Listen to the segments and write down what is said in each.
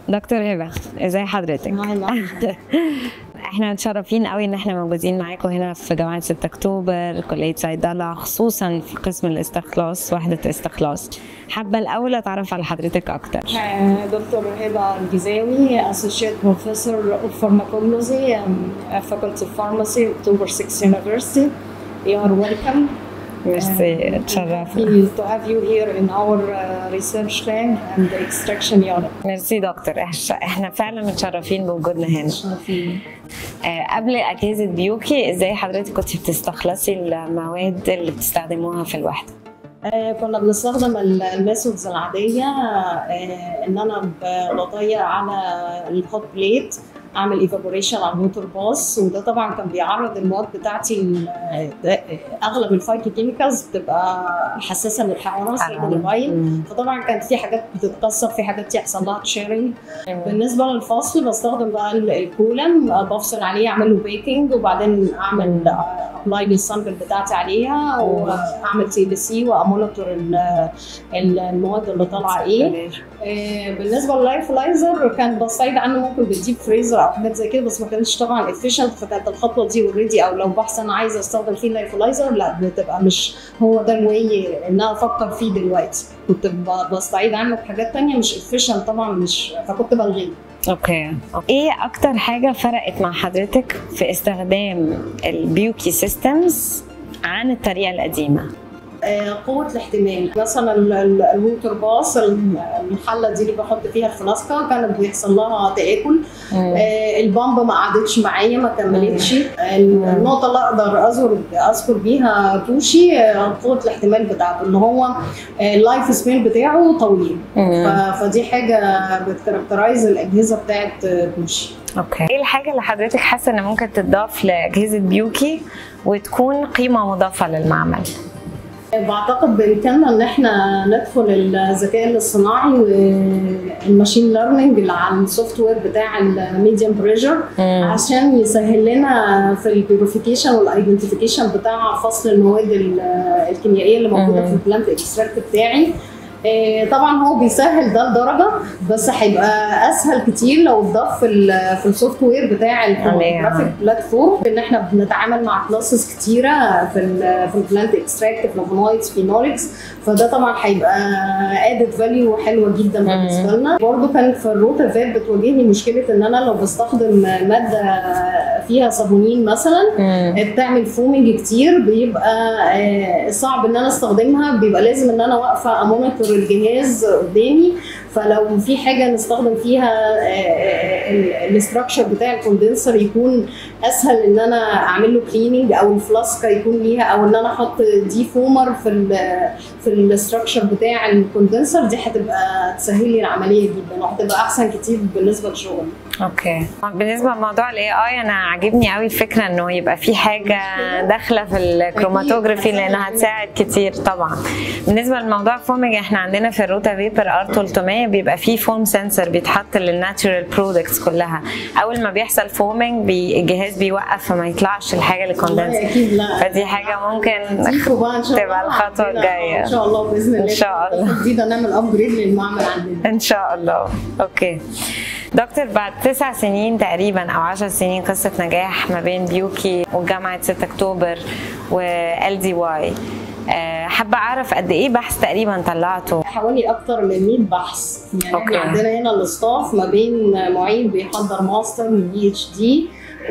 دكتور هبه ازي حضرتك معي احنا متشرفين قوي ان احنا موجودين معاكم هنا في جامعه 6 اكتوبر كليه صيدله خصوصا في قسم الاستخلاص وحده الاستخلاص حابه الاول اتعرف على حضرتك اكتر دكتور هبه الجزاوي اسوشيت بروفيسور اوف فارماكولوجي فاكولتي اوف فارماسي اكتوبر 6 يونيفرسيتي You are welcome. ميرسي اتشرفنا Happy to have you here in our uh, research lab and extraction unit. ميرسي دكتور إحش- احنا فعلا متشرفين بوجودنا هنا آه، قبل اجهزه بيوكي ازاي حضرتك كنت بتستخلصي المواد اللي بتستخدموها في الوحده آه، كنا بنستخدم ال- الميثودز العادية آه، إن أنا ب- بضيق على الهوت بليت أعمل ايفابوريشن على الووتر باص وده طبعا كان بيعرض المواد بتاعتي ل- آه، أغلب الفايتو كيميكالز بتبقى حساسة للحرارة زي الموبايل مم. فطبعا كانت في حاجات بتتكسر في حاجات يحصل لها تشيرنج بالنسبه للفصل بستخدم بقى ال- الكولم آه، بفصل عليه اعمل له بيكنج وبعدين اعمل ابلاي للسامبل بتاعتي عليها واعمل تي بي سي وامونيتور ال- ال- المواد اللي طالعه ايه آه، بالنسبه لللايفلايزر كان بستعيد عنه ممكن بالديب فريزر او حاجات زي كده بس ما كانتش طبعا افيشنت فكانت الخطوه دي اوريدي او لو بحث انا عايزه استخدم فيه لايفلايزر لا بتبقى مش هو ده الواي ان انا افكر فيه دلوقتي كنت ب- بستعيد عنه بحاجات تانية مش افيشنت طبعا مش فكنت بلغيه اوكي ايه اكتر حاجه فرقت مع حضرتك في استخدام البيوكي سيستمز عن الطريقه القديمه آه، قوة الاحتمال مثلا ال- ال- الووتر باص الم- المحلة دي اللي بحط فيها الفلاسكة كانت بيحصل لها تآكل آه، البامب ما قعدتش معايا ما كملتش آه، النقطة اللي اقدر اذكر اذكر بيها توشي آه، قوة الاحتمال بتاعته ان هو آه، اللايف سبين بتاعه طويل ف- فدي حاجة بتكاركترايز الاجهزة بتاعت آه، توشي اوكي ايه الحاجه اللي حضرتك حاسه ان ممكن تضاف لاجهزه بيوكي وتكون قيمه مضافه للمعمل بعتقد بامكاننا ان احنا ندخل الذكاء الاصطناعي والماشين ليرنينج اللي على السوفت وير بتاع الميديم بريشر عشان يسهل لنا في البيوريفيكيشن والايدنتيفيكيشن بتاع فصل المواد ال- الكيميائيه اللي موجوده مم. في البلانت اكستراكت بتاعي آه، طبعا هو بيسهل ده لدرجه بس هيبقى اسهل كتير لو اتضاف في ال- في السوفت وير بتاع الكروماتوجرافيك بلاتفورم ان احنا بنتعامل مع كلاسز كتيره في ال في البلانت اكستراكت فلافونويدز فينولكس فده طبعا هيبقى ادد فاليو حلوه جدا بالنسبه لنا برضه كان في الروتا فاب بتواجهني مشكله ان انا لو بستخدم ماده فيها صابونين مثلا بتعمل فومنج كتير بيبقى آه، صعب ان انا استخدمها بيبقى لازم ان انا واقفه امونيتور الجهاز قدامي فلو في حاجه نستخدم فيها الاستراكشر بتاع الكوندنسر يكون اسهل ان انا اعمل له كليننج او الفلاسكه يكون ليها او ان انا احط دي فومر في ال في الاستراكشر بتاع الكوندنسر دي هتبقى تسهل لي العمليه جدا وهتبقى احسن كتير بالنسبه للشغل اوكي بالنسبه لموضوع الاي اي انا عاجبني قوي الفكره انه يبقى في حاجه داخله في الكروماتوجرافي لانها هتساعد كتير طبعا بالنسبه لموضوع فومينج احنا عندنا في الروتا فيبر ار 300 بيبقى فيه فوم سنسور بيتحط للناتشورال برودكتس كلها اول ما بيحصل فومينج بي الجهاز بيوقف فما يطلعش الحاجه اللي والله كوندنس اكيد لا فدي حاجه ممكن نضيفه بقى ان شاء الله تبقى الخطوة عندنا- الجاية. ان شاء الله باذن الله إن شاء الله. جديده نعمل ابجريد للمعمل عندنا ان شاء الله اوكي دكتور بعد تسع سنين تقريبا او عشر سنين قصة نجاح ما بين بيوكي وجامعة 6 اكتوبر وال دي واي حابة اعرف قد ايه بحث تقريبا طلعته حوالي اكتر من 100 بحث يعني أوكي. احنا عندنا هنا الاستاف ما بين معيد بيحضر ماستر من بي اتش دي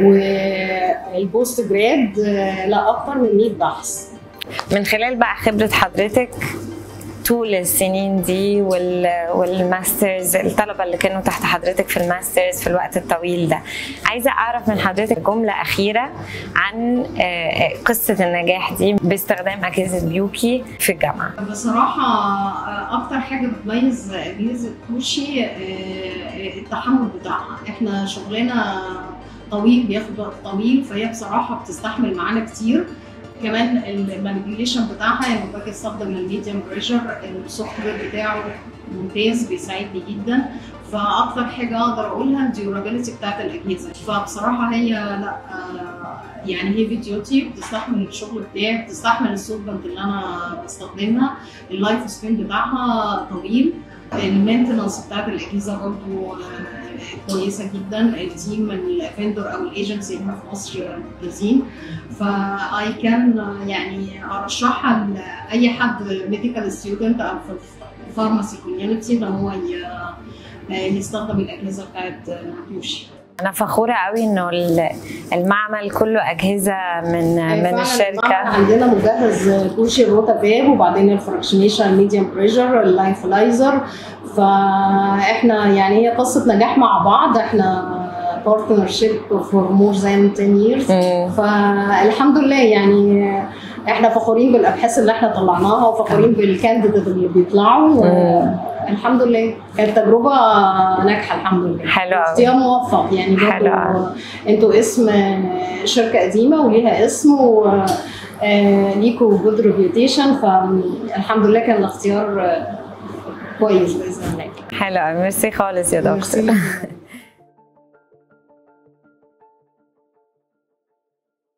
والبوست جراد آه، لا اكتر من 100 بحث من خلال بقى خبرة حضرتك طول السنين دي وال... والماسترز الطلبة اللي كانوا تحت حضرتك في الماسترز في الوقت الطويل ده عايزة أعرف من حضرتك جملة أخيرة عن آه، قصة النجاح دي باستخدام أجهزة بيوكي في الجامعة بصراحة آه، أكتر حاجة بتميز أجهزة كوشي آه، التحمل بتاعها، إحنا شغلنا طويل بياخد وقت طويل فهي بصراحة بتستحمل معانا كتير. كمان المانيبيوليشن بتاعها يعني باجي استخدم الميديم بريشر السوفت وير بتاعه ممتاز بيساعدني جدا فاكتر حاجه اقدر اقولها الديورابيلتي بتاعت الاجهزه فبصراحه هي لا آه، يعني هيفي ديوتي بتستحمل الشغل بتاعي بتستحمل الصوت بند اللي انا بستخدمها اللايف سبين بتاعها طويل المينتنس بتاعت الاجهزه برضو آه، كويسه جدا التيم الفندور او الايجنسي هنا في مصر ممتازين فاي كان يعني ارشحها لاي حد ميديكال ستودنت او في الفارماسي كوميونتي ان هو ي- يستخدم الاجهزه بتاعت كوشي انا فخوره قوي انه ال- المعمل كله اجهزه من من فعلاً الشركه عندنا مجهز كوشي الروتا باب وبعدين الفراكشنيشن ميديوم بريشر اللايفلايزر فاحنا يعني هي قصه نجاح مع بعض احنا بارتنرشيب فور مور ذان 10 years مم. فالحمد لله يعني احنا فخورين بالابحاث اللي احنا طلعناها وفخورين بالكانديديت اللي بيطلعوا مم. الحمد لله كانت تجربه ناجحه الحمد لله حلو أوي. اختيار موفق يعني حلو برضه أوي. انتوا اسم شركه قديمه وليها اسم و آه، ليكوا جود ريبيوتيشن فالحمد لله كان الاختيار آه، كويس باذن الله حلو أوي. ميرسي خالص يا دكتور ميرسي.